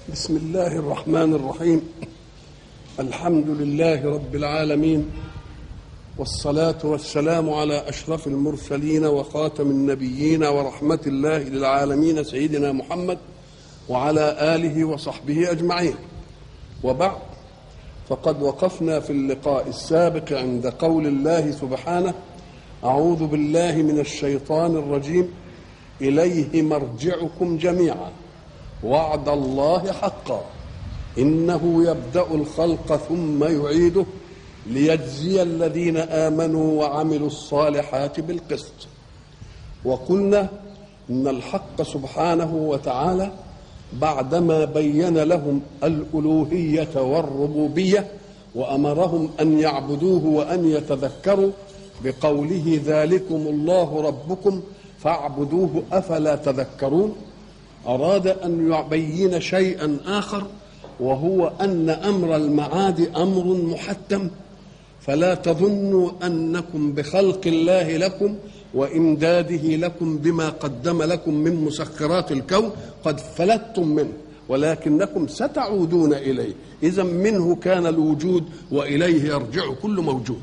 بسم الله الرحمن الرحيم الحمد لله رب العالمين والصلاة والسلام على أشرف المرسلين وخاتم النبيين ورحمة الله للعالمين سيدنا محمد وعلى آله وصحبه أجمعين وبعد فقد وقفنا في اللقاء السابق عند قول الله سبحانه أعوذ بالله من الشيطان الرجيم إليه مرجعكم جميعا وعد الله حقا انه يبدا الخلق ثم يعيده ليجزي الذين امنوا وعملوا الصالحات بالقسط وقلنا ان الحق سبحانه وتعالى بعدما بين لهم الالوهيه والربوبيه وامرهم ان يعبدوه وان يتذكروا بقوله ذلكم الله ربكم فاعبدوه افلا تذكرون أراد أن يبين شيئا آخر وهو أن أمر المعاد أمر محتم فلا تظنوا أنكم بخلق الله لكم وإمداده لكم بما قدم لكم من مسخرات الكون قد فلتم منه ولكنكم ستعودون إليه إذا منه كان الوجود وإليه يرجع كل موجود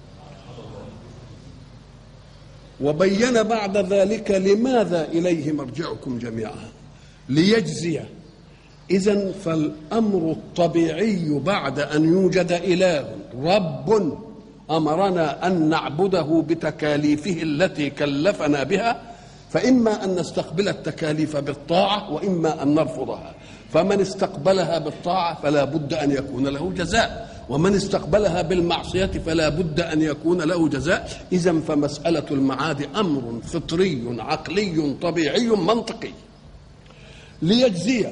وبين بعد ذلك لماذا إليه مرجعكم جميعا ليجزي إذا فالأمر الطبيعي بعد أن يوجد إله رب أمرنا أن نعبده بتكاليفه التي كلفنا بها فإما أن نستقبل التكاليف بالطاعة وإما أن نرفضها فمن استقبلها بالطاعة فلا بد أن يكون له جزاء ومن استقبلها بالمعصية فلا بد أن يكون له جزاء إذا فمسألة المعاد أمر فطري عقلي طبيعي منطقي ليجزي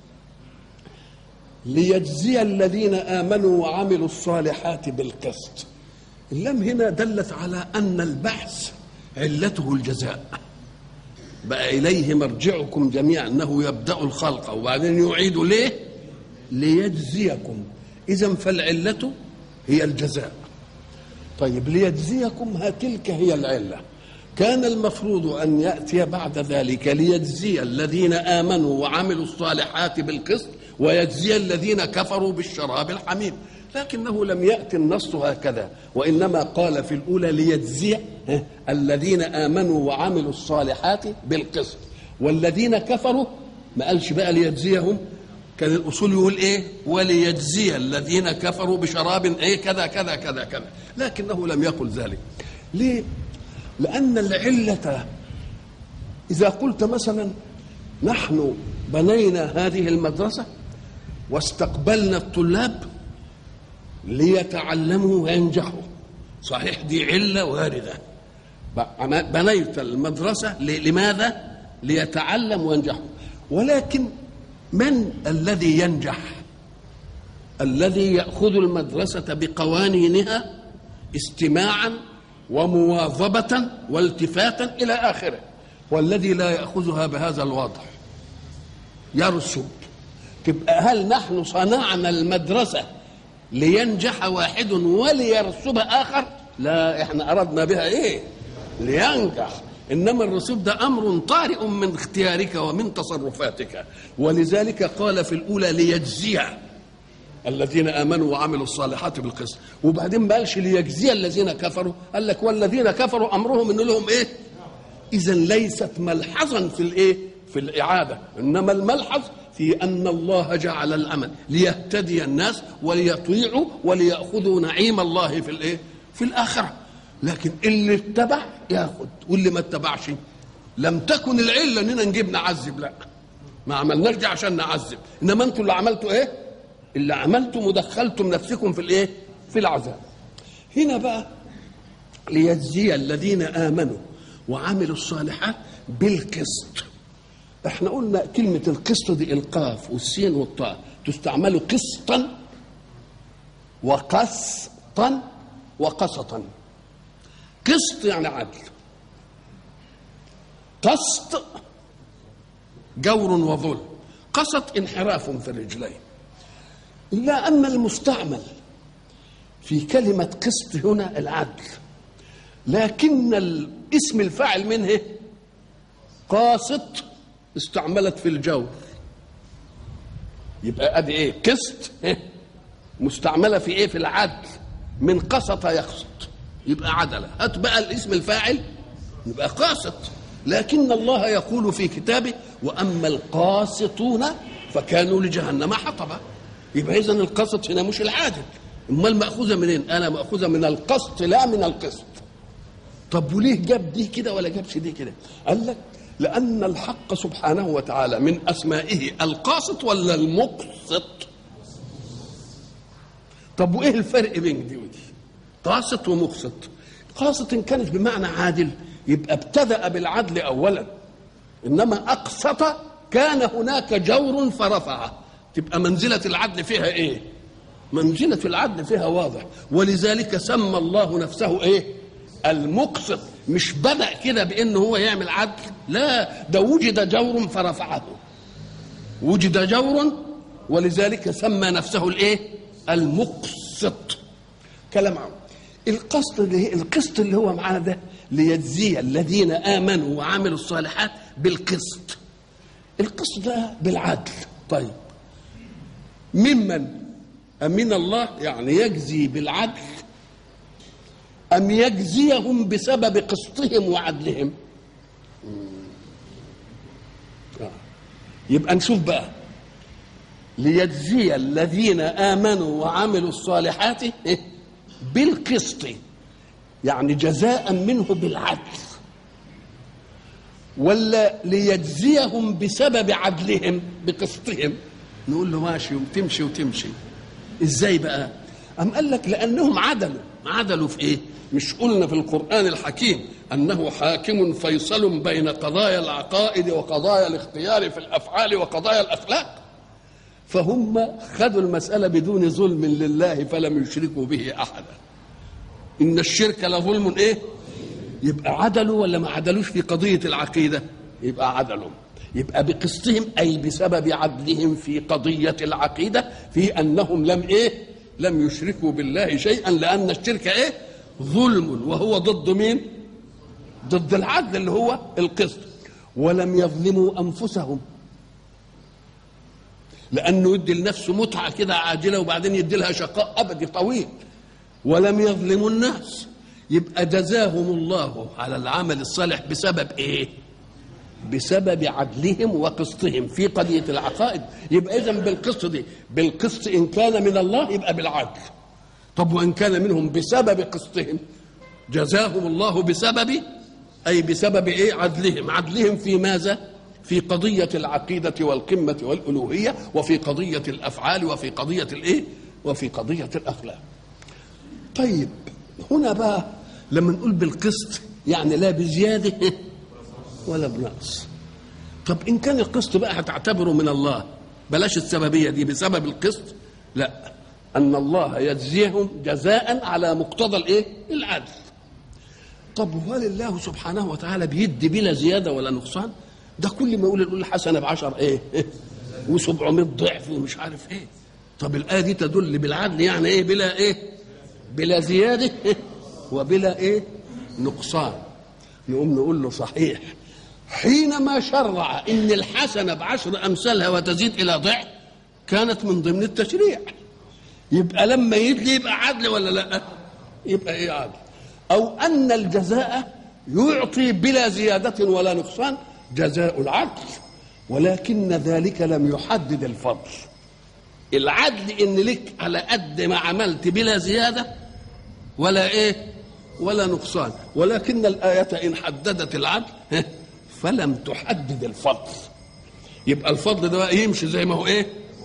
ليجزي الذين امنوا وعملوا الصالحات بالقسط اللام هنا دلت على ان البحث علته الجزاء بقى اليه مرجعكم جميعا انه يبدا الخلق وبعدين يعيد ليه ليجزيكم اذا فالعله هي الجزاء طيب ليجزيكم تلك هي العله كان المفروض ان ياتي بعد ذلك ليجزي الذين امنوا وعملوا الصالحات بالقسط ويجزي الذين كفروا بالشراب الحميم لكنه لم ياتي النص هكذا وانما قال في الاولى ليجزي الذين امنوا وعملوا الصالحات بالقسط والذين كفروا ما قالش بقى ليجزيهم كان الاصول يقول ايه وليجزي الذين كفروا بشراب ايه كذا كذا كذا كذا لكنه لم يقل ذلك ليه لأن العلة إذا قلت مثلا نحن بنينا هذه المدرسة واستقبلنا الطلاب ليتعلموا وينجحوا صحيح دي علة واردة بنيت المدرسة لماذا؟ ليتعلم وينجحوا ولكن من الذي ينجح؟ الذي يأخذ المدرسة بقوانينها استماعا ومواظبة والتفاتا إلى آخره والذي لا يأخذها بهذا الوضع يرسب تبقى هل نحن صنعنا المدرسة لينجح واحد وليرسب آخر لا احنا أردنا بها إيه لينجح إنما الرسوب ده أمر طارئ من اختيارك ومن تصرفاتك ولذلك قال في الأولى ليجزي الذين امنوا وعملوا الصالحات بالقسط وبعدين ما قالش ليجزي الذين كفروا قال لك والذين كفروا امرهم ان لهم ايه اذا ليست ملحظا في الايه في الاعاده انما الملحظ في ان الله جعل الامل ليهتدي الناس وليطيعوا ولياخذوا نعيم الله في الايه في الاخره لكن اللي اتبع ياخذ واللي ما اتبعش لم تكن العله اننا نجيب نعذب لا ما عملناش دي عشان نعذب انما انتوا اللي عملتوا ايه اللي عملتم ودخلتم نفسكم في الايه في العذاب هنا بقى ليجزي الذين امنوا وعملوا الصالحات بالقسط احنا قلنا كلمة القسط دي القاف والسين والطاء تستعمل قسطا وقسطا وقسطا قسط يعني عدل قسط جور وظلم قسط انحراف في الرجلين إلا أن المستعمل في كلمة قسط هنا العدل لكن اسم الفاعل منه قاسط استعملت في الجور يبقى ادي ايه قسط إيه؟ مستعمله في ايه في العدل من قسط يقسط يبقى عدله هات بقى الاسم الفاعل يبقى قاسط لكن الله يقول في كتابه واما القاسطون فكانوا لجهنم حطبا يبقى اذا القسط هنا مش العادل امال ماخوذه منين انا ماخوذه من القسط لا من القسط طب وليه جاب دي كده ولا جابش دي كده قال لك لان الحق سبحانه وتعالى من اسمائه القاسط ولا المقسط طب وايه الفرق بين دي ودي قاسط ومقسط قاسط ان كانت بمعنى عادل يبقى ابتدا بالعدل اولا انما اقسط كان هناك جور فرفعه تبقى منزله العدل فيها ايه منزله العدل فيها واضح ولذلك سمى الله نفسه ايه المقسط مش بدا كده بان هو يعمل عدل لا ده وجد جور فرفعه وجد جور ولذلك سمى نفسه الايه المقسط كلام عام القسط اللي هي القسط اللي هو معانا ده ليجزي الذين امنوا وعملوا الصالحات بالقسط القسط ده بالعدل طيب ممن أمن الله يعني يجزي بالعدل أم يجزيهم بسبب قسطهم وعدلهم آه. يبقى نشوف بقى ليجزي الذين آمنوا وعملوا الصالحات إيه؟ بالقسط يعني جزاء منه بالعدل ولا ليجزيهم بسبب عدلهم بقسطهم نقول له ماشي وتمشي وتمشي ازاي بقى أم قال لك لأنهم عدلوا عدلوا في إيه مش قلنا في القرآن الحكيم أنه حاكم فيصل بين قضايا العقائد وقضايا الاختيار في الأفعال وقضايا الأخلاق فهم خذوا المسألة بدون ظلم لله فلم يشركوا به أحدا إن الشرك لظلم إيه يبقى عدلوا ولا ما عدلوش في قضية العقيدة يبقى عدلوا يبقى بقسطهم أي بسبب عدلهم في قضية العقيدة في أنهم لم إيه لم يشركوا بالله شيئا لأن الشرك إيه ظلم وهو ضد مين ضد العدل اللي هو القسط ولم يظلموا أنفسهم لأنه يدي لنفسه متعة كده عاجلة وبعدين يدي لها شقاء أبدي طويل ولم يظلموا الناس يبقى جزاهم الله على العمل الصالح بسبب ايه بسبب عدلهم وقسطهم في قضية العقائد يبقى إذا بالقسط دي بالقسط إن كان من الله يبقى بالعدل طب وإن كان منهم بسبب قسطهم جزاهم الله بسبب أي بسبب إيه عدلهم عدلهم في ماذا في قضية العقيدة والقمة والألوهية وفي قضية الأفعال وفي قضية الإيه وفي قضية الأخلاق طيب هنا بقى لما نقول بالقسط يعني لا بزيادة ولا بنقص طب إن كان القسط بقى هتعتبره من الله بلاش السببية دي بسبب القسط لا أن الله يجزيهم جزاء على مقتضى الإيه العدل طب وهل الله سبحانه وتعالى بيدي بلا زيادة ولا نقصان ده كل ما يقول يقول الحسنة بعشر إيه و700 ضعف ومش عارف إيه طب الآية دي تدل بالعدل يعني إيه بلا إيه بلا زيادة وبلا إيه نقصان نقوم نقول له صحيح حينما شرع ان الحسنه بعشر امثالها وتزيد الى ضعف كانت من ضمن التشريع يبقى لما يدلي يبقى عدل ولا لا يبقى ايه عدل او ان الجزاء يعطي بلا زياده ولا نقصان جزاء العدل ولكن ذلك لم يحدد الفضل العدل ان لك على قد ما عملت بلا زياده ولا ايه ولا نقصان ولكن الايه ان حددت العدل فلم تحدد الفضل يبقى الفضل ده يمشي زي ما هو ايه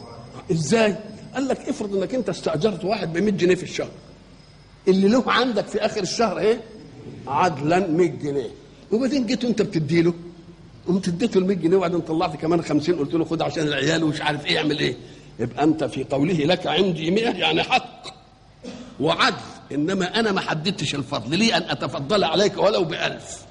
ازاي قال لك افرض انك انت استاجرت واحد ب 100 جنيه في الشهر اللي له عندك في اخر الشهر ايه عدلا 100 جنيه وبعدين جيت وانت بتديله قمت اديته ال 100 جنيه وبعدين طلعت كمان 50 قلت له خد عشان العيال ومش عارف ايه اعمل ايه يبقى انت في قوله لك عندي 100 يعني حق وعدل انما انا ما حددتش الفضل لي ان اتفضل عليك ولو بألف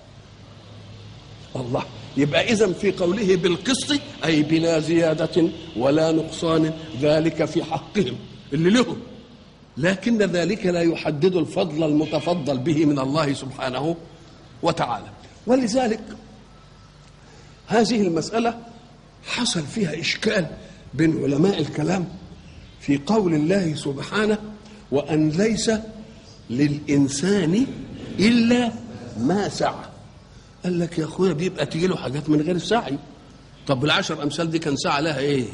الله يبقى اذا في قوله بالقسط اي بلا زياده ولا نقصان ذلك في حقهم اللي لهم لكن ذلك لا يحدد الفضل المتفضل به من الله سبحانه وتعالى ولذلك هذه المساله حصل فيها اشكال بين علماء الكلام في قول الله سبحانه وأن ليس للإنسان إلا ما سعى قال لك يا أخويا بيبقى تيجي له حاجات من غير سعي طب العشر أمثال دي كان سعى لها إيه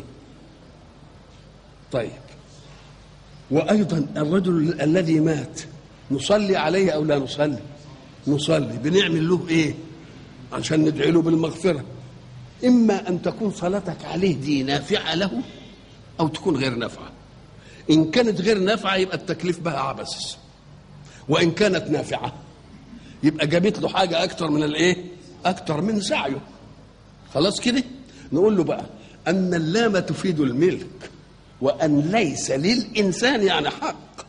طيب وأيضا الرجل الذي مات نصلي عليه أو لا نصلي نصلي بنعمل له إيه عشان ندعي له بالمغفرة إما أن تكون صلاتك عليه دي نافعة له أو تكون غير نافعة إن كانت غير نافعة يبقى التكليف بها عبث وإن كانت نافعة يبقى جابت له حاجة أكتر من الإيه؟ أكتر من سعيه خلاص كده نقول له بقى أن اللام تفيد الملك وأن ليس للإنسان يعني حق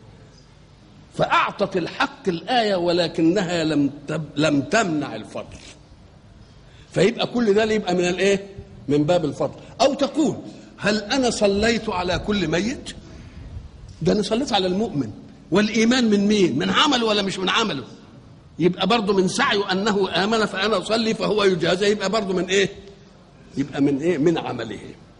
فأعطت الحق الآية ولكنها لم تب لم تمنع الفضل فيبقى كل ده يبقى من الايه؟ من باب الفضل او تقول هل انا صليت على كل ميت؟ ده انا صليت على المؤمن والايمان من مين؟ من عمله ولا مش من عمله؟ يبقى برضه من سعيه انه امن فانا اصلي فهو يجازى يبقى برضه من ايه؟ يبقى من ايه؟ من عمله.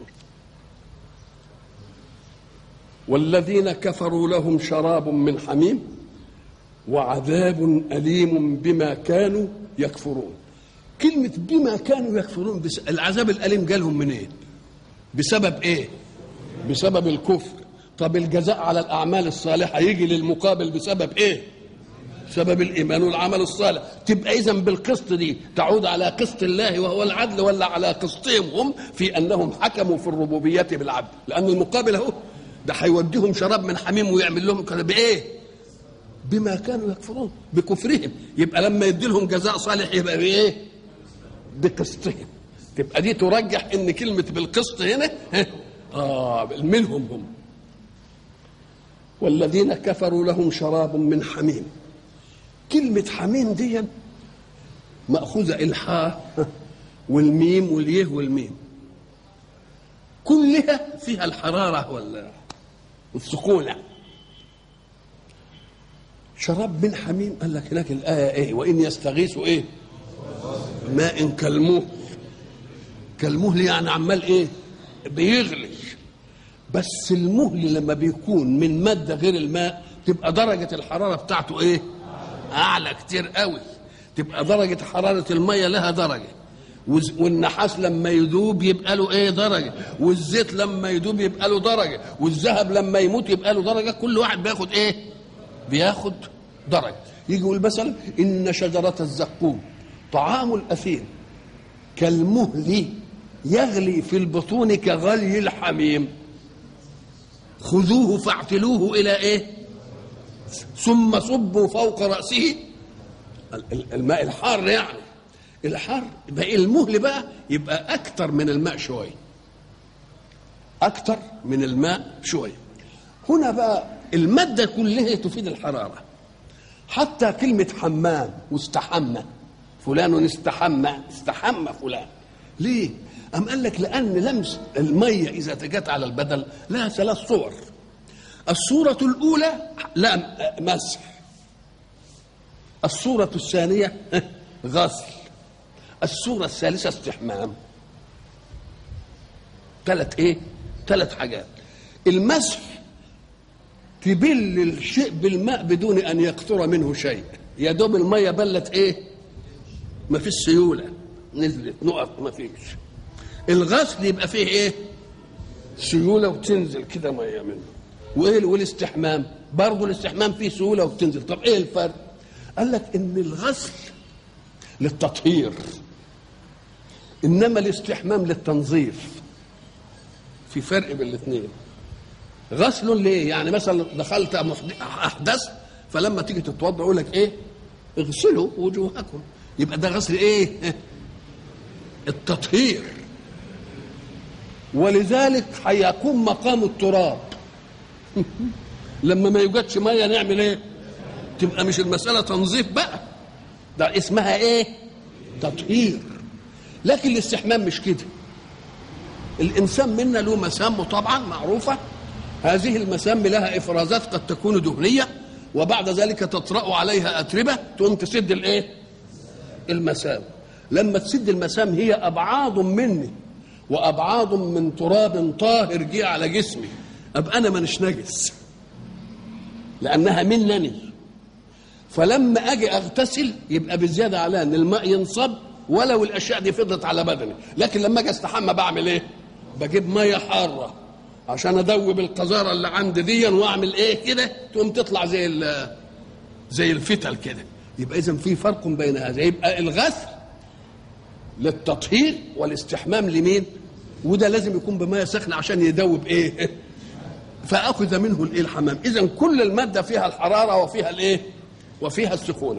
والذين كفروا لهم شراب من حميم وعذاب اليم بما كانوا يكفرون. كلمة بما كانوا يكفرون بس العذاب الأليم جالهم منين؟ إيه؟ بسبب إيه؟ بسبب الكفر طب الجزاء على الأعمال الصالحة يجي للمقابل بسبب إيه؟ بسبب الإيمان والعمل الصالح تبقى إذا بالقسط دي تعود على قسط الله وهو العدل ولا على قسطهم هم في أنهم حكموا في الربوبية بالعدل لأن المقابل أهو ده هيوديهم شراب من حميم ويعمل لهم كده بإيه؟ بما كانوا يكفرون بكفرهم يبقى لما يدي لهم جزاء صالح يبقى بإيه؟ بقسطهم تبقى دي ترجح ان كلمه بالقسط هنا اه منهم هم والذين كفروا لهم شراب من حميم كلمة حميم دي مأخوذة الحاء والميم واليه والميم كلها فيها الحرارة ولا والسكونة شراب من حميم قال لك هناك الآية إيه وإن يستغيثوا إيه ماء كالمهل كالمهل يعني عمال ايه بيغلي بس المهل لما بيكون من ماده غير الماء تبقى درجه الحراره بتاعته ايه اعلى كتير قوي تبقى درجه حراره الميه لها درجه والنحاس لما يذوب يبقى له ايه درجه والزيت لما يذوب يبقى له درجه والذهب لما يموت يبقى له درجه كل واحد بياخد ايه بياخد درجه يجي يقول مثلا ان شجره الزقوم طعام الأثير كالمهل يغلي في البطون كغلي الحميم خذوه فاعتلوه إلى إيه ثم صبوا فوق رأسه الماء الحار يعني الحار يبقى المهل بقى يبقى أكثر من الماء شوية أكثر من الماء شوية هنا بقى المادة كلها تفيد الحرارة حتى كلمة حمام واستحمى فلان استحمى استحمى فلان ليه أم قال لك لأن لمس المية إذا جت على البدل لها ثلاث صور الصورة الأولى لا مسح الصورة الثانية غسل الصورة الثالثة استحمام ثلاث ايه؟ ثلاث حاجات المسح تبل الشيء بالماء بدون ان يقطر منه شيء يا دوب الميه بلت ايه؟ ما فيش سيوله نزلت نقط ما فيش الغسل يبقى فيه ايه سيوله وتنزل كده ميه منه وايه والاستحمام برضه الاستحمام فيه سيوله وبتنزل طب ايه الفرق قال لك ان الغسل للتطهير انما الاستحمام للتنظيف في فرق بين الاثنين غسل ليه يعني مثلا دخلت احدث فلما تيجي تتوضا يقول لك ايه اغسلوا وجوهكم يبقى ده غسل ايه التطهير ولذلك هيكون مقام التراب لما ما يوجدش ميه نعمل ايه تبقى مش المساله تنظيف بقى ده اسمها ايه تطهير لكن الاستحمام مش كده الانسان منا له مسام طبعا معروفه هذه المسام لها افرازات قد تكون دهنيه وبعد ذلك تطرا عليها اتربه تقوم تسد الايه المسام لما تسد المسام هي ابعاد مني وابعاض من تراب طاهر جه على جسمي ابقى انا مانيش نجس لانها منني فلما اجي اغتسل يبقى بزياده على ان الماء ينصب ولو الاشياء دي فضلت على بدني لكن لما اجي استحمى بعمل ايه بجيب ميه حاره عشان ادوب القذاره اللي عندي دي واعمل ايه كده تقوم تطلع زي ال- زي الفتل كده يبقى اذا في فرق بين هذا يبقى الغسل للتطهير والاستحمام لمين وده لازم يكون بميه سخنه عشان يدوب ايه فاخذ منه الايه الحمام اذا كل الماده فيها الحراره وفيها الايه وفيها السخونه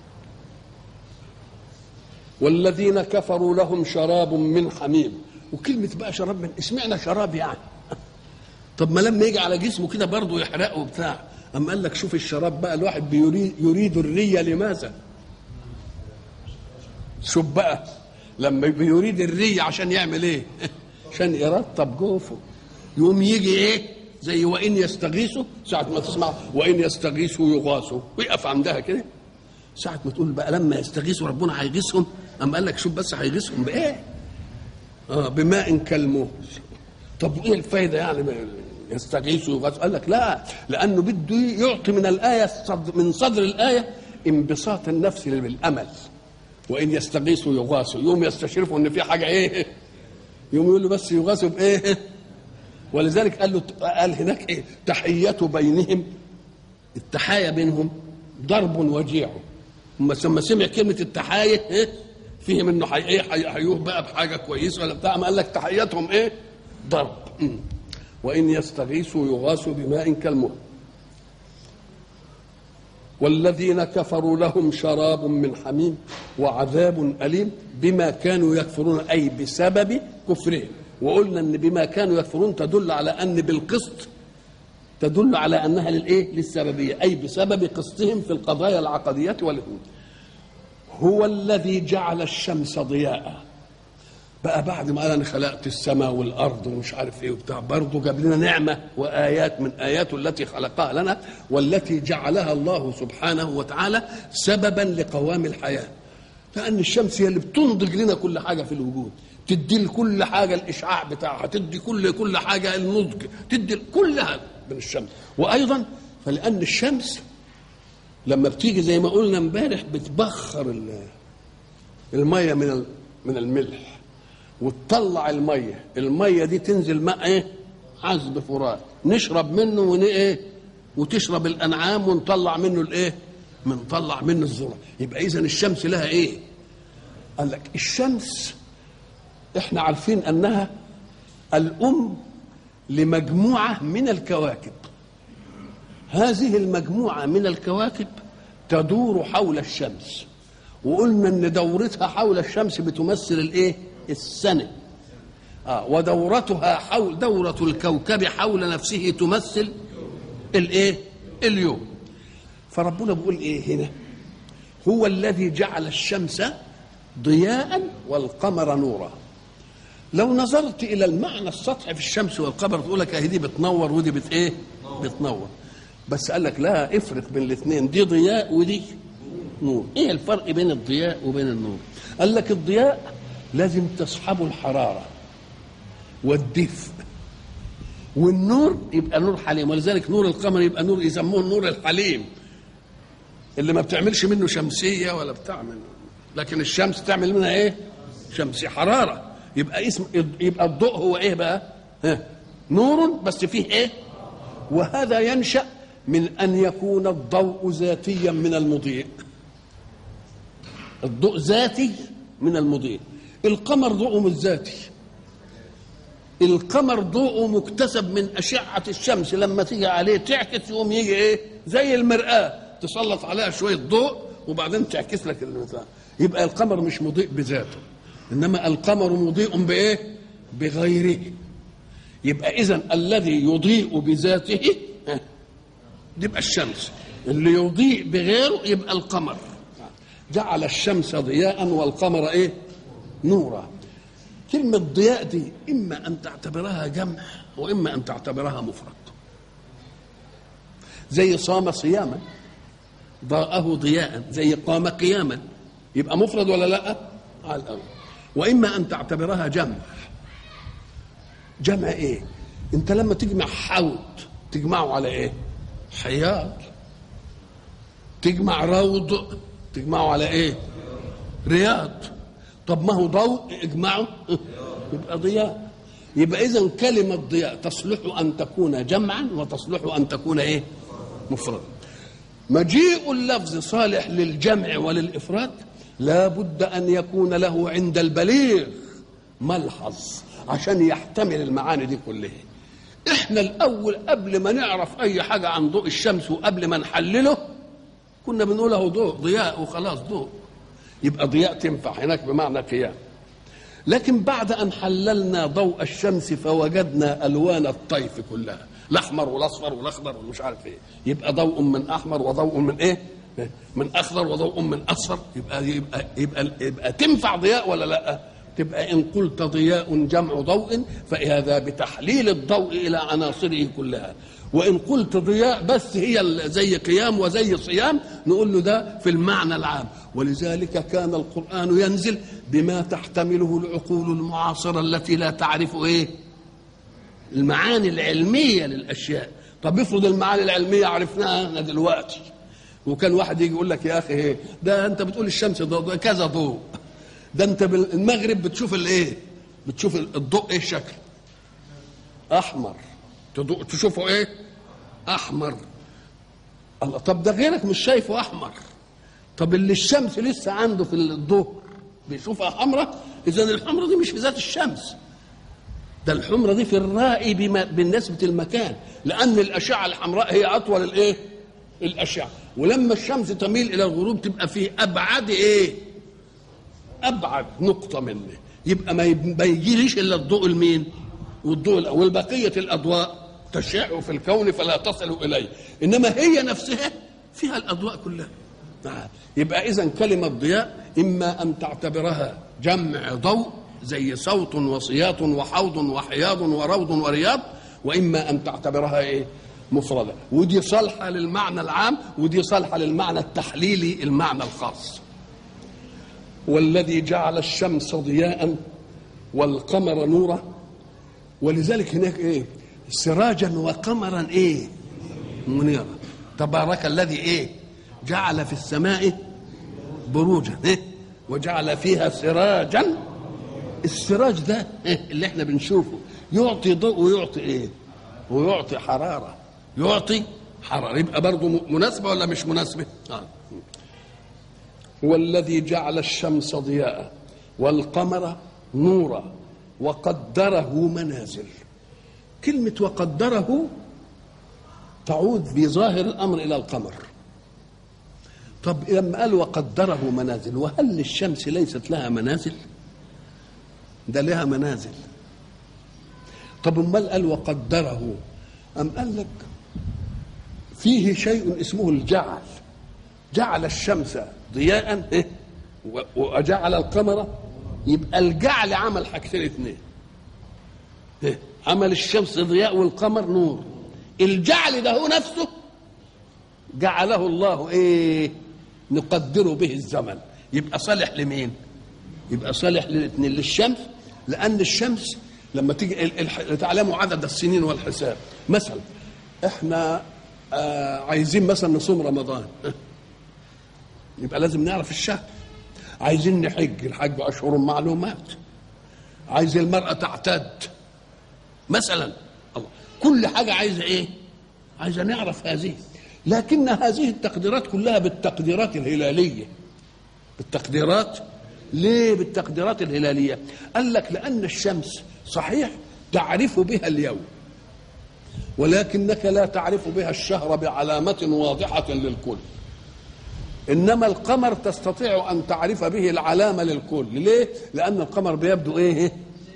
والذين كفروا لهم شراب من حميم وكلمه بقى شراب من اسمعنا شراب يعني طب ما لما يجي على جسمه كده برضه يحرقه وبتاع اما قال لك شوف الشراب بقى الواحد بيريد يريد الريه لماذا شوف بقى لما بيريد الري عشان يعمل ايه عشان يرطب جوفه يقوم يجي ايه زي وان يستغيثوا ساعة ما تسمع وان يستغيثوا يغاثوا ويقف عندها كده ساعة ما تقول بقى لما يستغيثوا ربنا هيغيثهم أما قال لك شوف بس هيغيثهم بإيه؟ اه بماء كالمهل طب وايه الفايده يعني ما يستغيثوا يغاثوا قال لك لا لانه بده يعطي من الايه صد- من صدر الايه انبساط النفس بالامل وان يستغيثوا يغاثوا يوم يستشرفوا ان في حاجه ايه يوم يقول له بس يغاثوا بايه ولذلك قال له قال هناك ايه تحيه بينهم التحايا بينهم ضرب وجيع اما لما سمع كلمه التحايا ايه فهم انه حي ايه حي- حيوه بقى بحاجه كويسه ولا بتاع ما قال لك تحياتهم ايه ضرب مم. وان يستغيثوا يغاثوا بماء كالمهل والذين كفروا لهم شراب من حميم وعذاب أليم بما كانوا يكفرون أي بسبب كفرهم وقلنا أن بما كانوا يكفرون تدل على أن بالقسط تدل على أنها للإيه؟ للسببية أي بسبب قسطهم في القضايا العقدية والهود هو الذي جعل الشمس ضياء بقى بعد ما قال انا خلقت السماء والارض ومش عارف ايه وبتاع برضه جاب لنا نعمه وايات من اياته التي خلقها لنا والتي جعلها الله سبحانه وتعالى سببا لقوام الحياه لان الشمس هي اللي بتنضج لنا كل حاجه في الوجود تدي لكل حاجه الاشعاع بتاعها تدي كل كل حاجه النضج تدي كلها من الشمس وايضا فلان الشمس لما بتيجي زي ما قلنا امبارح بتبخر ال- الميه من ال- من الملح وتطلع الميه الميه دي تنزل ماء ايه عذب فرات نشرب منه ون ايه وتشرب الانعام ونطلع منه الايه بنطلع منه الذره يبقى اذا الشمس لها ايه قال لك الشمس احنا عارفين انها الام لمجموعه من الكواكب هذه المجموعه من الكواكب تدور حول الشمس وقلنا ان دورتها حول الشمس بتمثل الايه السنه آه ودورتها حول دورة الكوكب حول نفسه تمثل الايه اليوم فربنا بيقول ايه هنا هو الذي جعل الشمس ضياء والقمر نورا لو نظرت الى المعنى السطحي في الشمس والقمر تقول لك اهي دي بتنور ودي بت ايه بتنور بس قال لك لا افرق بين الاثنين دي ضياء ودي نور ايه الفرق بين الضياء وبين النور قال لك الضياء لازم تصحبه الحراره والدفء والنور يبقى نور حليم ولذلك نور القمر يبقى نور يسموه النور الحليم اللي ما بتعملش منه شمسيه ولا بتاع منه لكن الشمس تعمل منها ايه شمسيه حراره يبقى اسم يبقى الضوء هو ايه بقى ها نور بس فيه ايه وهذا ينشا من ان يكون الضوء ذاتيا من المضيء الضوء ذاتي من المضيء القمر ضوءه مش ذاتي القمر ضوءه مكتسب من أشعة الشمس لما تيجي عليه تعكس يقوم يجي إيه زي المرآة تسلط عليها شوية ضوء وبعدين تعكس لك المثال يبقى القمر مش مضيء بذاته إنما القمر مضيء بإيه بغيره يبقى إذا الذي يضيء بذاته ها، يبقى الشمس اللي يضيء بغيره يبقى القمر جعل الشمس ضياء والقمر ايه نورا كلمة ضياء دي إما أن تعتبرها جمع وإما أن تعتبرها مفرد زي صام صياما ضاءه ضياء زي قام قياما يبقى مفرد ولا لا على الأول وإما أن تعتبرها جمع جمع ايه انت لما تجمع حوض تجمعه على ايه حياض تجمع روض تجمعه على ايه رياض طب ما هو ضوء اجمعه يبقى ضياء يبقى اذا كلمه ضياء تصلح ان تكون جمعا وتصلح ان تكون ايه مفردا مجيء اللفظ صالح للجمع وللافراد لا بد ان يكون له عند البليغ ملحظ عشان يحتمل المعاني دي كلها احنا الاول قبل ما نعرف اي حاجه عن ضوء الشمس وقبل ما نحلله كنا بنقول له ضوء ضياء وخلاص ضوء يبقى ضياء تنفع هناك بمعنى قيام لكن بعد ان حللنا ضوء الشمس فوجدنا الوان الطيف كلها الاحمر والاصفر والاخضر ومش عارف ايه يبقى ضوء من احمر وضوء من ايه من اخضر وضوء من اصفر يبقى يبقى يبقى, يبقى تنفع ضياء ولا لا تبقى ان قلت ضياء جمع ضوء فهذا بتحليل الضوء الى عناصره كلها وان قلت ضياء بس هي زي قيام وزي صيام نقول له ده في المعنى العام ولذلك كان القران ينزل بما تحتمله العقول المعاصره التي لا تعرف ايه المعاني العلميه للاشياء طب افرض المعاني العلميه عرفناها احنا دلوقتي وكان واحد يجي يقول لك يا اخي ايه ده انت بتقول الشمس ضوء كذا ضوء ده انت بالمغرب بتشوف الايه بتشوف الضوء ايه الشكل احمر تشوفه ايه احمر الله طب ده غيرك مش شايفه احمر طب اللي الشمس لسه عنده في الضوء بيشوفها حمراء اذا الحمراء دي مش في ذات الشمس ده الحمرة دي في الرائي بما بالنسبة المكان لأن الأشعة الحمراء هي أطول الإيه؟ الأشعة ولما الشمس تميل إلى الغروب تبقى في أبعد إيه؟ أبعد نقطة منه يبقى ما يجيليش إلا الضوء المين؟ والضوء والبقية الأضواء تشع في الكون فلا تصل إليه إنما هي نفسها فيها الأضواء كلها يبقى إذا كلمة ضياء إما أن تعتبرها جمع ضوء زي صوت وصياط وحوض وحياض وروض ورياض واما ان تعتبرها ايه مفردة ودي صالحة للمعنى العام ودي صالحة للمعنى التحليلي المعنى الخاص والذي جعل الشمس ضياء والقمر نورا ولذلك هناك ايه سراجا وقمرا ايه منيرا تبارك الذي ايه جعل في السماء بروجا إيه؟ وجعل فيها سراجا السراج ده اللي احنا بنشوفه يعطي ضوء ويعطي ايه ويعطي حراره يعطي حراره يبقى برضه مناسبه ولا مش مناسبه آه. هو الذي جعل الشمس ضياء والقمر نورا وقدره منازل كلمة وقدره تعود بظاهر الأمر إلى القمر طب لما قال وقدره منازل وهل للشمس ليست لها منازل ده لها منازل طب امال قال وقدره ام قال لك فيه شيء اسمه الجعل جعل الشمس ضياء إيه؟ وجعل القمر يبقى الجعل عمل حاجتين اثنين إيه؟ عمل الشمس ضياء والقمر نور الجعل ده هو نفسه جعله الله ايه نقدر به الزمن يبقى صالح لمين يبقى صالح للاثنين للشمس لان الشمس لما تيجي تعلموا عدد السنين والحساب مثلا احنا آه عايزين مثلا نصوم رمضان يبقى لازم نعرف الشهر عايزين نحج الحج اشهر معلومات عايز المراه تعتد مثلا الله كل حاجه عايزه ايه عايزه نعرف هذه لكن هذه التقديرات كلها بالتقديرات الهلاليه بالتقديرات ليه بالتقديرات الهلاليه قال لك لان الشمس صحيح تعرف بها اليوم ولكنك لا تعرف بها الشهر بعلامة واضحة للكل إنما القمر تستطيع أن تعرف به العلامة للكل ليه؟ لأن القمر بيبدو إيه؟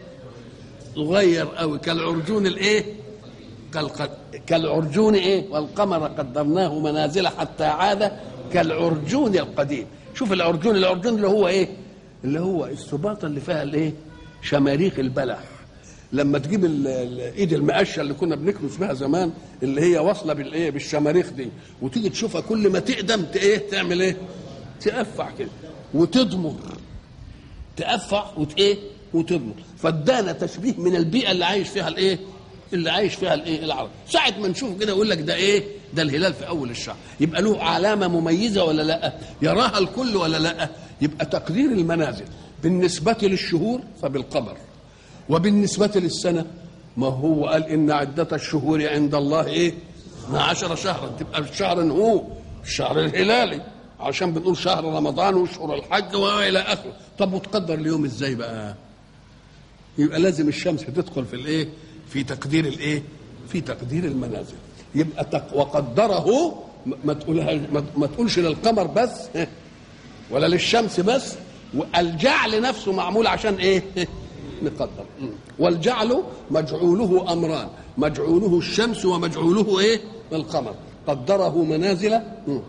صغير أوي كالعرجون الإيه؟ كالعرجون إيه؟ والقمر قدرناه منازل حتى عاد كالعرجون القديم شوف العرجون العرجون اللي هو إيه؟ اللي هو السباطة اللي فيها الإيه؟ شماريخ البلح لما تجيب الايد المقشه اللي كنا بنكنس بها زمان اللي هي واصله بالايه بالشماريخ دي وتيجي تشوفها كل ما تقدم ايه تعمل ايه تقفع كده وتضمر تقفع وت ايه وتضمر فادانا تشبيه من البيئه اللي عايش فيها الايه اللي عايش فيها الايه العرب ساعه ما نشوف كده يقول لك ده ايه ده الهلال في اول الشهر يبقى له علامه مميزه ولا لا يراها الكل ولا لا يبقى تقدير المنازل بالنسبه للشهور فبالقمر وبالنسبه للسنه ما هو قال ان عده الشهور عند الله ايه 12 شهرا تبقى الشهر هو الشهر الهلالي عشان بنقول شهر رمضان وشهور الحج والى اخره طب وتقدر اليوم ازاي بقى يبقى لازم الشمس تدخل في الايه في تقدير الايه في تقدير المنازل يبقى تق... وقدره ما تقولها ما, ما تقولش للقمر بس ولا للشمس بس والجعل نفسه معمول عشان ايه نقدر والجعل مجعوله امران مجعوله الشمس ومجعوله ايه القمر قدره منازل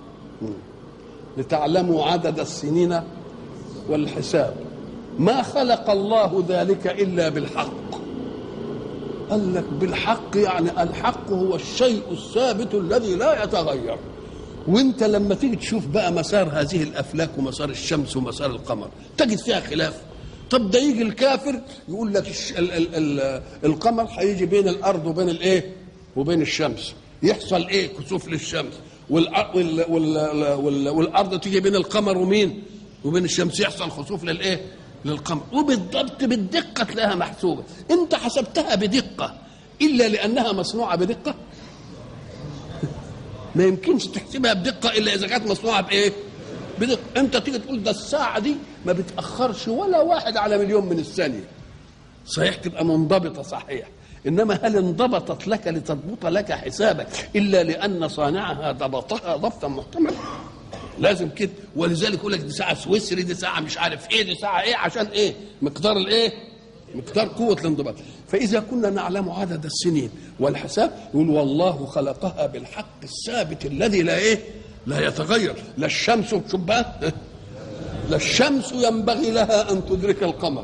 لتعلموا عدد السنين والحساب ما خلق الله ذلك الا بالحق قال لك بالحق يعني الحق هو الشيء الثابت الذي لا يتغير وانت لما تيجي تشوف بقى مسار هذه الافلاك ومسار الشمس ومسار القمر تجد فيها خلاف طب ده يجي الكافر يقول لك الش... ال... ال... ال... القمر هيجي بين الارض وبين الايه وبين الشمس يحصل ايه كسوف للشمس والأ... وال... وال... وال... والارض تيجي بين القمر ومين وبين الشمس يحصل خسوف للايه للقمر وبالضبط بالدقه تلاقيها محسوبه انت حسبتها بدقه الا لانها مصنوعه بدقه ما يمكنش تحسبها بدقه الا اذا كانت مصنوعه بايه بدقه انت تيجي تقول ده الساعه دي ما بتاخرش ولا واحد على مليون من الثانيه صحيح تبقى منضبطه صحيح انما هل انضبطت لك لتضبط لك حسابك الا لان صانعها ضبطها ضبطا محتملا لازم كده ولذلك يقول لك دي ساعه سويسري دي ساعه مش عارف ايه دي ساعه ايه عشان ايه مقدار الايه مقدار قوة الانضباط فإذا كنا نعلم عدد السنين والحساب يقول والله خلقها بالحق الثابت الذي لا إيه لا يتغير لا الشمس شوف بقى لا الشمس ينبغي لها أن تدرك القمر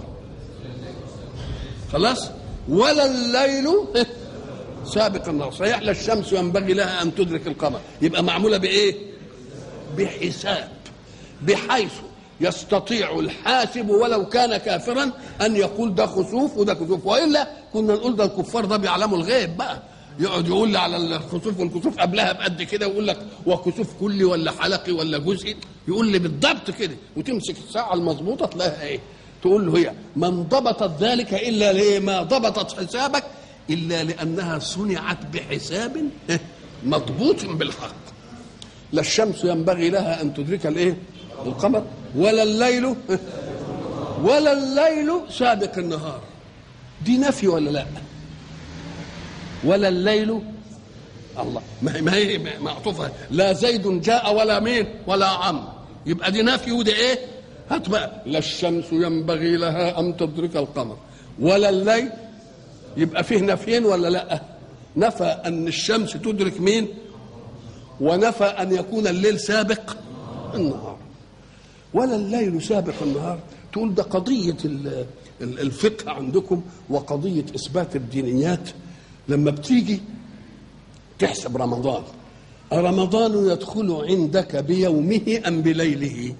خلاص ولا الليل سابق النهار صحيح لا الشمس ينبغي لها أن تدرك القمر يبقى معمولة بإيه بحساب بحيث يستطيع الحاسب ولو كان كافرا ان يقول ده خسوف وده كسوف والا كنا نقول ده الكفار ده بيعلموا الغيب بقى يقعد يقول لي على الخسوف والكسوف قبلها بقد كده ويقول لك وكسوف كلي ولا حلقي ولا جزئي يقول لي بالضبط كده وتمسك الساعه المظبوطه تلاقيها ايه تقول له هي ما انضبطت ذلك الا ليه ما ضبطت حسابك الا لانها صنعت بحساب مضبوط بالحق لا الشمس ينبغي لها ان تدرك الايه القمر ولا الليل ولا الليل سابق النهار دي نفي ولا لا ولا الليل الله ما هي ما هي معطوفه لا زيد جاء ولا مين ولا عم يبقى دي نفي وده ايه هات بقى لا الشمس ينبغي لها ان تدرك القمر ولا الليل يبقى فيه نفيين ولا لا نفى ان الشمس تدرك مين ونفى ان يكون الليل سابق النهار ولا الليل سابق النهار تقول ده قضية الفقه عندكم وقضية إثبات الدينيات لما بتيجي تحسب رمضان رمضان يدخل عندك بيومه أم بليله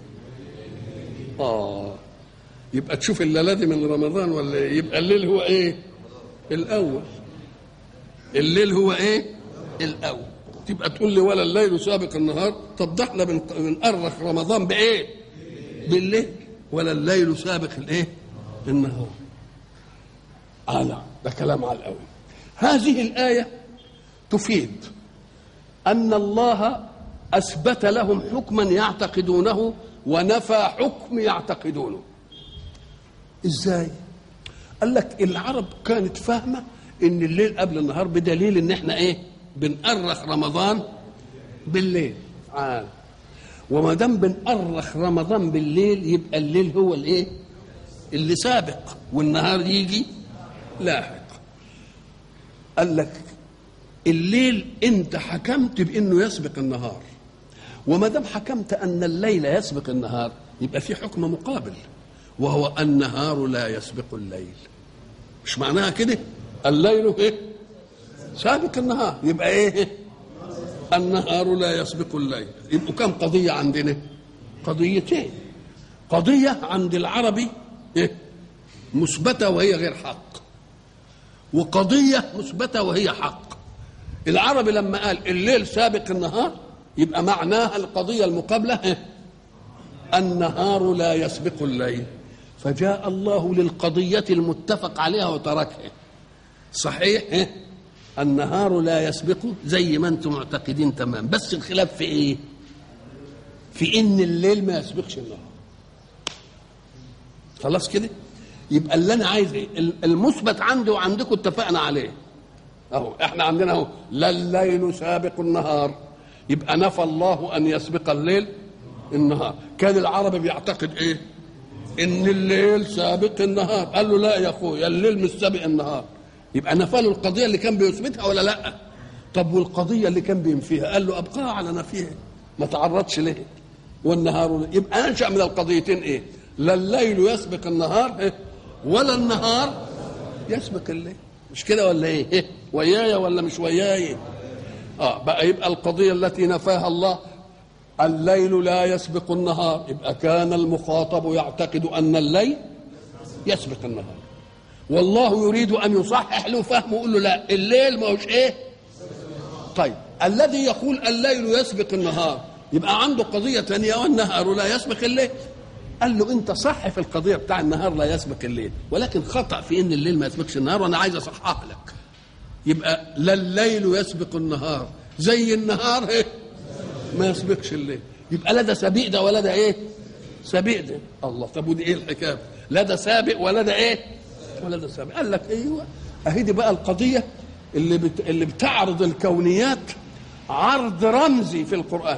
آه يبقى تشوف الليلة دي من رمضان ولا إيه؟ يبقى الليل هو إيه الأول الليل هو إيه الأول تبقى تقول لي ولا الليل سابق النهار طب ده احنا بنأرخ رمضان بإيه بالليل ولا الليل سابق الايه النهار على ده كلام على الأول هذه الآية تفيد أن الله أثبت لهم حكما يعتقدونه ونفى حكم يعتقدونه إزاي قال لك العرب كانت فاهمة إن الليل قبل النهار بدليل إن إحنا إيه بنأرخ رمضان بالليل عال وما دام بنأرخ رمضان بالليل يبقى الليل هو الايه؟ اللي سابق والنهار يجي لاحق. قال لك الليل انت حكمت بانه يسبق النهار. وما دام حكمت ان الليل يسبق النهار يبقى في حكم مقابل وهو النهار لا يسبق الليل. مش معناها كده؟ الليل ايه؟ سابق النهار يبقى ايه؟ النهار لا يسبق الليل يبقوا كم قضية عندنا قضيتين قضية عند العربي إيه؟ مثبته وهي غير حق وقضيه مثبته وهي حق العربي لما قال الليل سابق النهار يبقى معناها القضيه المقابله النهار لا يسبق الليل فجاء الله للقضيه المتفق عليها وتركها صحيح النهار لا يسبق زي ما انتم معتقدين تمام بس الخلاف في ايه في ان الليل ما يسبقش النهار خلاص كده يبقى اللي انا عايز ايه المثبت عندي وعندكم اتفقنا عليه اهو احنا عندنا اهو لا الليل سابق النهار يبقى نفى الله ان يسبق الليل النهار كان العربي بيعتقد ايه ان الليل سابق النهار قال له لا يا اخويا الليل مش سابق النهار يبقى نفى له القضيه اللي كان بيثبتها ولا لا طب والقضيه اللي كان بينفيها قال له ابقاها على نفيها ما تعرضش ليه والنهار يبقى انشا من القضيتين ايه لا الليل يسبق النهار إيه؟ ولا النهار يسبق الليل مش كده ولا ايه, إيه؟ ويايا ولا مش وياي اه بقى يبقى القضيه التي نفاها الله الليل لا يسبق النهار يبقى كان المخاطب يعتقد ان الليل يسبق النهار والله يريد ان يصحح له فهمه يقول له لا الليل ما هوش ايه طيب الذي يقول الليل يسبق النهار يبقى عنده قضيه ثانيه والنهار لا يسبق الليل قال له انت صح في القضيه بتاع النهار لا يسبق الليل ولكن خطا في ان الليل ما يسبقش النهار وانا عايز اصحح لك يبقى لا الليل يسبق النهار زي النهار ايه ما يسبقش الليل يبقى لا ده سبيق ده ولا ده ايه سبيق ده الله طب ودي ايه الحكايه لا ده سابق ولا ده ايه ولا ده سابق قال لك ايوه اهي دي بقى القضيه اللي بت... اللي بتعرض الكونيات عرض رمزي في القران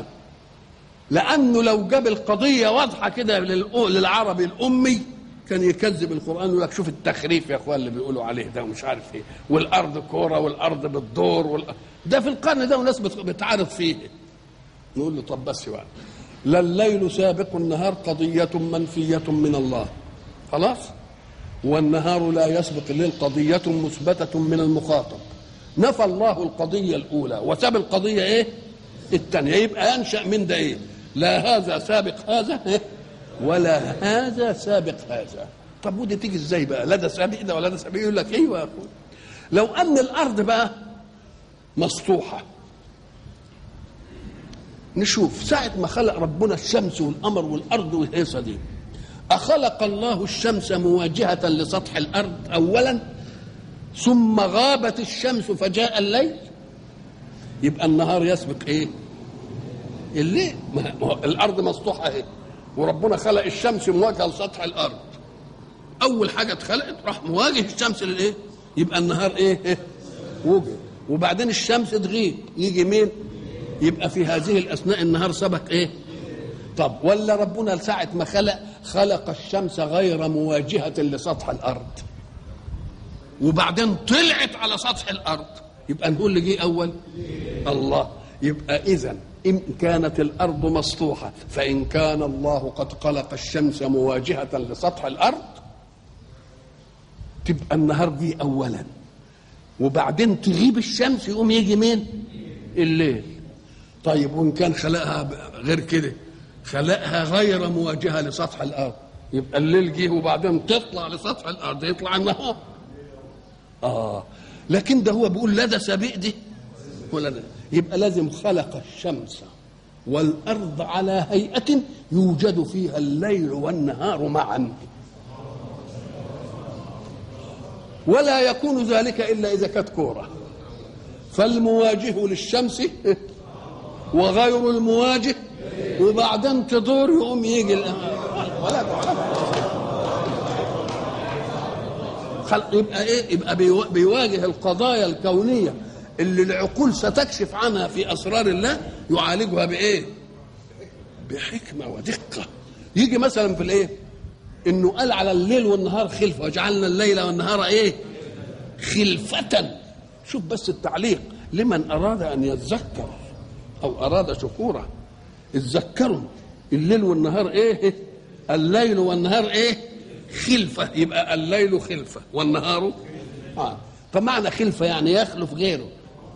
لانه لو جاب القضيه واضحه كده للعربي الامي كان يكذب القران ويقول لك شوف التخريف يا اخوان اللي بيقولوا عليه ده ومش عارف ايه والارض كوره والارض بتدور وال... ده في القرن ده وناس بتعارض فيه نقول له طب بس بقى لا الليل سابق النهار قضية منفية من الله خلاص والنهار لا يسبق الليل قضية مثبتة من المخاطب نفى الله القضية الأولى وساب القضية إيه الثانية يبقى ينشأ من ده إيه لا هذا سابق هذا إيه؟ ولا هذا سابق هذا طب ودي تيجي ازاي بقى لا ده سابق ده ولا ده سابق يقول لك ايوه يا اخويا لو ان الارض بقى مسطوحه نشوف ساعة ما خلق ربنا الشمس والقمر والأرض والهيصة دي أخلق الله الشمس مواجهة لسطح الأرض أولا ثم غابت الشمس فجاء الليل يبقى النهار يسبق إيه؟ الليل ما الأرض مسطوحة إيه؟ وربنا خلق الشمس مواجهة لسطح الأرض أول حاجة اتخلقت راح مواجه الشمس للإيه؟ يبقى النهار إيه؟ إيه؟ وجه وبعدين الشمس تغيب يجي مين؟ يبقى في هذه الاثناء النهار سبق ايه طب ولا ربنا ساعة ما خلق خلق الشمس غير مواجهة لسطح الأرض وبعدين طلعت على سطح الأرض يبقى نقول اللي جه أول الله يبقى إذا إن كانت الأرض مسطوحة فإن كان الله قد خلق الشمس مواجهة لسطح الأرض تبقى النهار دي أولا وبعدين تغيب الشمس يقوم يجي مين الليل طيب وان كان خلقها غير كده خلقها غير مواجهه لسطح الارض يبقى الليل جه وبعدين تطلع لسطح الارض يطلع النهار اه لكن ده هو بيقول لا ده سابق دي ولا ده يبقى لازم خلق الشمس والارض على هيئه يوجد فيها الليل والنهار معا ولا يكون ذلك الا اذا كانت كوره فالمواجه للشمس وغير المواجه وبعدين تدور يقوم يجي ولا خل... يبقى ايه يبقى بيواجه القضايا الكونيه اللي العقول ستكشف عنها في اسرار الله يعالجها بايه بحكمه ودقه يجي مثلا في الايه انه قال على الليل والنهار خلفه وجعلنا الليل والنهار ايه خلفه شوف بس التعليق لمن اراد ان يتذكر او اراد شكورا اتذكروا الليل والنهار ايه الليل والنهار ايه خلفه يبقى الليل خلفه والنهار اه فمعنى خلفه يعني يخلف غيره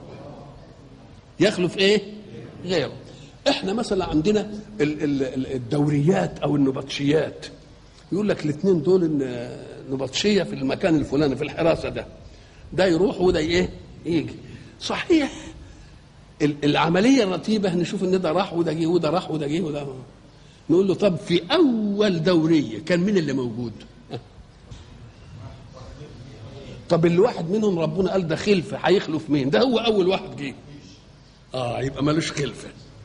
يخلف ايه غيره احنا مثلا عندنا الدوريات او النبطشيات يقول لك الاثنين دول إن نبطشيه في المكان الفلاني في الحراسه ده ده يروح وده ايه يجي صحيح ال- العمليه الرتيبه نشوف ان ده راح وده جه وده راح وده جه وده نقول له طب في اول دوريه كان مين اللي موجود؟ طب اللي واحد منهم ربنا قال ده خلفه هيخلف مين؟ ده هو اول واحد جه. اه يبقى ملوش خلفه.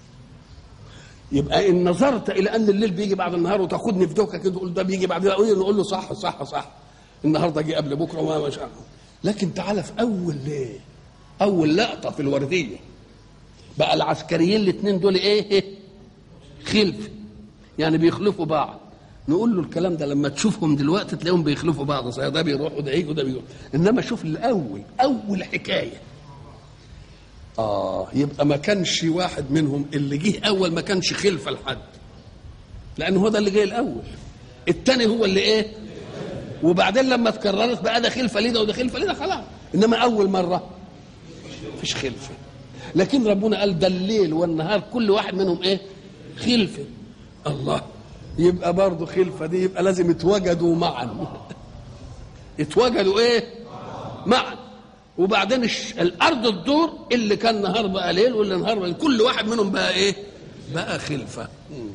يبقى ان نظرت الى ان الليل بيجي بعد النهار وتاخدني في دوكه كده تقول ده بيجي بعد الأول نقول له صح صح صح النهارده جه قبل بكره وما مش عارف. لكن تعالى في اول ليه؟ اول لقطه في الورديه بقى العسكريين الاثنين دول ايه؟ خلف يعني بيخلفوا بعض نقول له الكلام ده لما تشوفهم دلوقتي تلاقيهم بيخلفوا بعض صحيح ده بيروح وده يجي وده بيروح انما شوف الاول اول حكايه اه يبقى ما كانش واحد منهم اللي جه اول ما كانش خلفه لحد لان هو ده اللي جاي الاول الثاني هو اللي ايه وبعدين لما اتكررت بقى ده خلفه ليه ده وده خلفه ليه ده خلاص انما اول مره مفيش خلفه لكن ربنا قال ده الليل والنهار كل واحد منهم ايه خلفه الله يبقى برضه خلفه دي يبقى لازم يتوجدوا معا يتوجدوا ايه معا وبعدين الش... الارض الدور اللي كان نهار بقى ليل واللي نهار بقى كل واحد منهم بقى ايه بقى خلفه مم.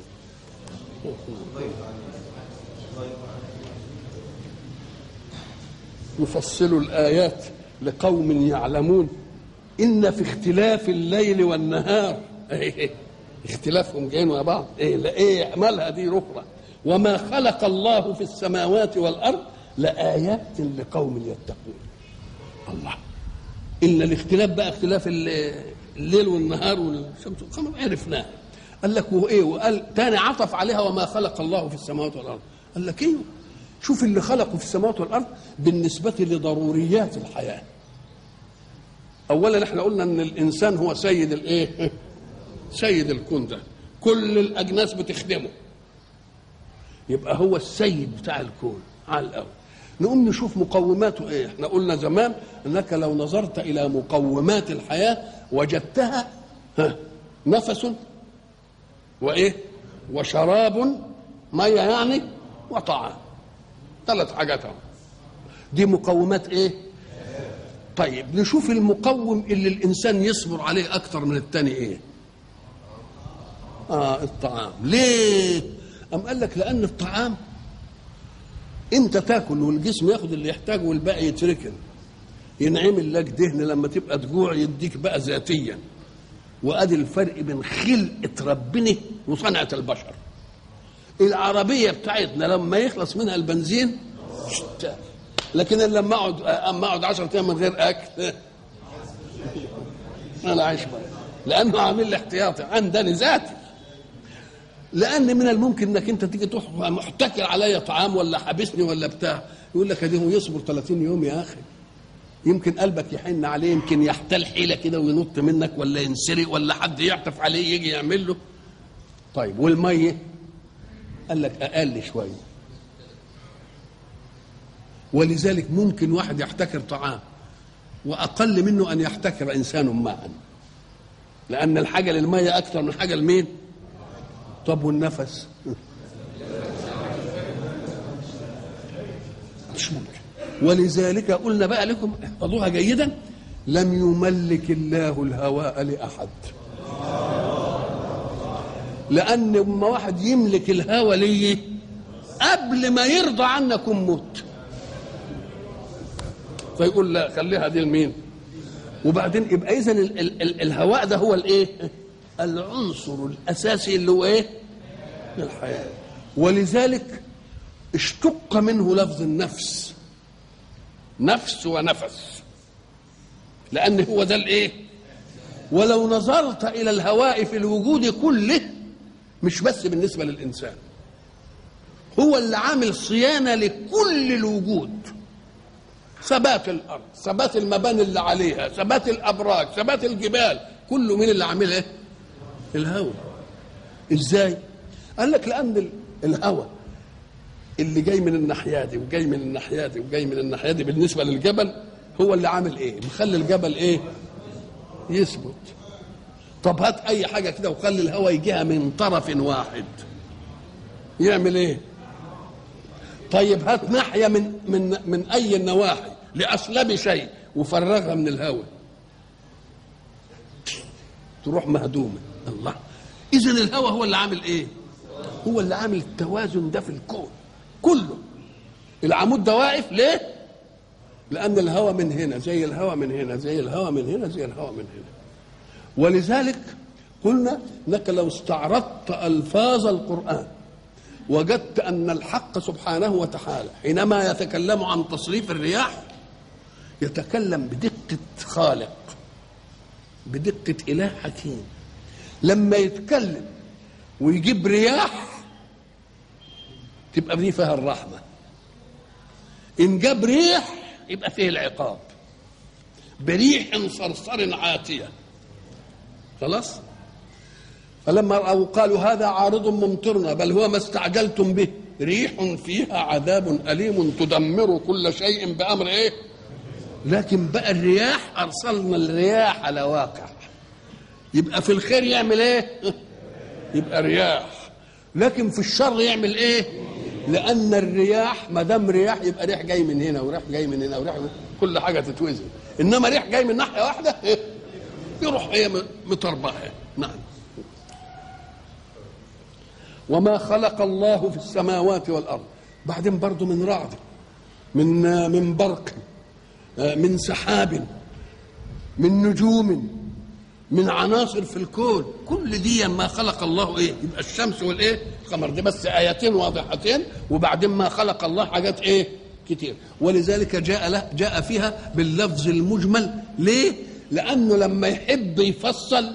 يفصل الآيات لقوم يعلمون إن في اختلاف الليل والنهار إيه اختلافهم جايين مع بعض إيه لا إيه مالها دي أخرى وما خلق الله في السماوات والأرض لآيات لقوم يتقون الله إن الاختلاف بقى اختلاف ال- الليل والنهار والشمس والقمر عرفناه قال لك وايه وقال تاني عطف عليها وما خلق الله في السماوات والارض قال لك ايوه شوف اللي خلقه في السماوات والارض بالنسبه لضروريات الحياه اولا احنا قلنا ان الانسان هو سيد الايه سيد الكون ده كل الاجناس بتخدمه يبقى هو السيد بتاع الكون على الاول نقوم نشوف مقوماته ايه احنا قلنا زمان انك لو نظرت الى مقومات الحياه وجدتها ها نفس وايه وشراب ميه يعني وطعام ثلاث حاجات اهو دي مقومات ايه طيب نشوف المقوم اللي الانسان يصبر عليه اكتر من التاني ايه اه الطعام ليه ام قال لك لان الطعام انت تاكل والجسم ياخد اللي يحتاجه والباقي يتركن ينعمل لك دهن لما تبقى تجوع يديك بقى ذاتيا وادي الفرق بين خلقه ربنا وصنعه البشر العربيه بتاعتنا لما يخلص منها البنزين شت. لكن لما اقعد اما اقعد 10 ايام من غير اكل انا عايش بقى لانه عامل لي احتياطي عندني ذاتي لان من الممكن انك انت تيجي تروح محتكر عليا طعام ولا حابسني ولا بتاع يقول لك ادي هو يصبر 30 يوم يا اخي يمكن قلبك يحن عليه يمكن يحتال حيله كده وينط منك ولا ينسرق ولا حد يعطف عليه يجي يعمل له طيب والميه قال لك اقل شويه ولذلك ممكن واحد يحتكر طعام واقل منه ان يحتكر انسان معا لان الحاجه للميه اكثر من حاجه لمين طب والنفس مش ممكن ولذلك قلنا بقى لكم احفظوها جيدا لم يملك الله الهواء لاحد لان اما واحد يملك الهوى ليه قبل ما يرضى عنكم موت فيقول لا خليها دي لمين وبعدين يبقى اذا ال- ال- ال- الهواء ده هو الايه العنصر الاساسي اللي هو ايه الحياه ولذلك اشتق منه لفظ النفس نفس ونفس لان هو ده الايه ولو نظرت الى الهواء في الوجود كله مش بس بالنسبه للانسان هو اللي عامل صيانه لكل الوجود ثبات الارض ثبات المباني اللي عليها ثبات الابراج ثبات الجبال كله مين اللي عاملها ايه الهواء ازاي قال لك لان ال- الهواء اللي جاي من الناحيه دي وجاي من الناحيه دي وجاي من الناحيه دي بالنسبه للجبل هو اللي عامل ايه مخلي الجبل ايه يثبت طب هات اي حاجه كده وخلي الهواء يجيها من طرف واحد يعمل ايه طيب هات ناحيه من من من اي النواحي لاسلب شيء وفرغها من الهواء تروح مهدومه الله اذا الهواء هو اللي عامل ايه هو اللي عامل التوازن ده في الكون كله العمود ده واقف ليه لان الهواء من هنا زي الهواء من هنا زي الهواء من هنا زي الهواء من هنا ولذلك قلنا انك لو استعرضت الفاظ القران وجدت ان الحق سبحانه وتعالى حينما يتكلم عن تصريف الرياح يتكلم بدقه خالق بدقه اله حكيم لما يتكلم ويجيب رياح تبقى دي فيها الرحمه ان جاب ريح يبقى فيه العقاب بريح صرصر عاتيه خلاص فلما رأوا قالوا هذا عارض ممطرنا بل هو ما استعجلتم به ريح فيها عذاب أليم تدمر كل شيء بأمر إيه لكن بقى الرياح أرسلنا الرياح على واقع يبقى في الخير يعمل إيه يبقى رياح لكن في الشر يعمل إيه لأن الرياح ما دام رياح يبقى ريح جاي من هنا وريح جاي من هنا وريح من كل حاجة تتوزن إنما ريح جاي من ناحية واحدة إيه؟ يروح هي مطربها نعم وما خلق الله في السماوات والارض بعدين برضه من رعد من من برق من سحاب من نجوم من عناصر في الكون كل دي ما خلق الله ايه يبقى الشمس والايه القمر دي بس ايتين واضحتين وبعدين ما خلق الله حاجات ايه كتير ولذلك جاء له جاء فيها باللفظ المجمل ليه لانه لما يحب يفصل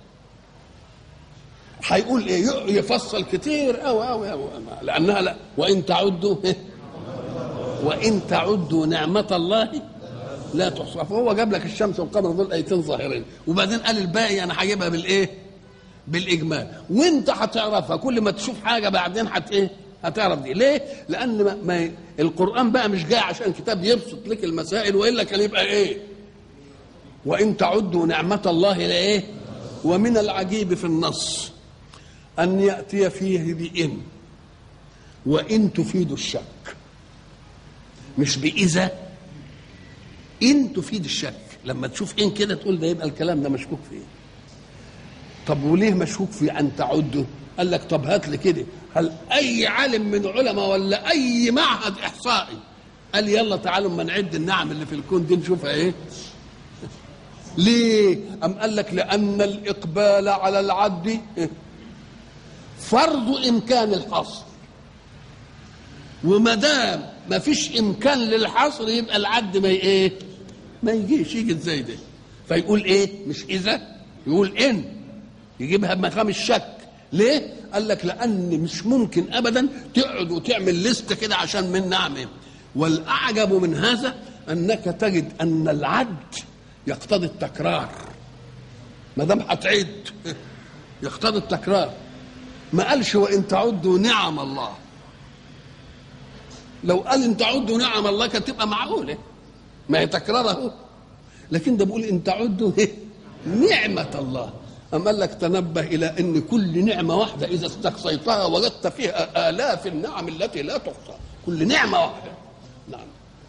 هيقول ايه يفصل كتير أو أو أو لانها لا وان تعدوا وان تعدوا نعمه الله لا تحصى فهو جاب لك الشمس والقمر دول ايتين ظاهرين وبعدين قال الباقي انا هجيبها بالايه بالاجمال وانت هتعرفها كل ما تشوف حاجه بعدين هت ايه هتعرف دي ليه لان ما, ما القران بقى مش جاي عشان كتاب يبسط لك المسائل والا كان يبقى ايه وان تعدوا نعمه الله لايه ومن العجيب في النص أن يأتي فيه بإن وإن تفيد الشك مش بإذا إن تفيد الشك لما تشوف إن كده تقول ده يبقى الكلام ده مشكوك فيه طب وليه مشكوك في أن تعده قال لك طب هات لي كده هل أي عالم من علماء ولا أي معهد إحصائي قال يلا تعالوا اما نعد النعم اللي في الكون دي نشوفها ايه ليه أم قال لك لأن الإقبال على العد فرض امكان الحصر وما دام ما فيش امكان للحصر يبقى العد ما ايه ما يجيش يجي ازاي ده فيقول ايه مش اذا يقول ان يجيبها بمقام الشك ليه قال لك لان مش ممكن ابدا تقعد وتعمل لسته كده عشان من نعمه والاعجب من هذا انك تجد ان العد يقتضي التكرار ما دام هتعد يقتضي التكرار ما قالش وان تعدوا نعم الله لو قال ان تعدوا نعم الله كانت تبقى معقوله ما هي تكراره لكن ده بيقول ان تعدوا نعمه الله أم قال لك تنبه إلى أن كل نعمة واحدة إذا استقصيتها وجدت فيها آلاف النعم التي لا تحصى كل نعمة واحدة نعم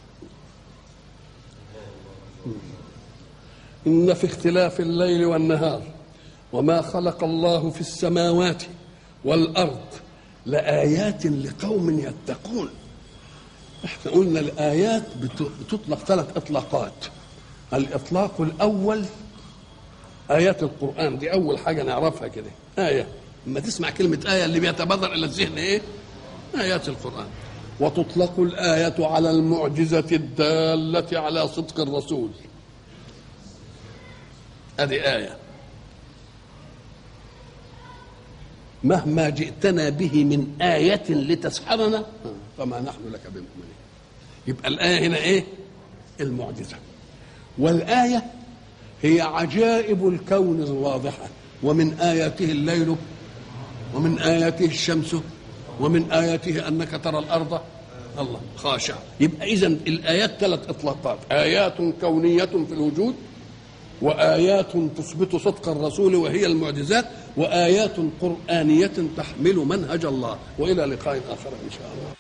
إن في اختلاف الليل والنهار وما خلق الله في السماوات والأرض لآيات لقوم يتقون احنا قلنا الآيات بتطلق ثلاث إطلاقات الإطلاق الأول آيات القرآن دي أول حاجة نعرفها كده آية لما تسمع كلمة آية اللي بيتبادر إلى الذهن إيه؟ آيات القرآن وتطلق الآية على المعجزة الدالة على صدق الرسول هذه آية مهما جئتنا به من آية لتسحرنا فما نحن لك بمؤمنين يبقى الآية هنا إيه؟ المعجزة والآية هي عجائب الكون الواضحة ومن آياته الليل ومن آياته الشمس ومن آياته أنك ترى الأرض الله خاشع يبقى إذا الآيات ثلاث إطلاقات آيات كونية في الوجود وآيات تثبت صدق الرسول وهي المعجزات وآيات قرآنية تحمل منهج الله وإلى لقاء آخر إن شاء الله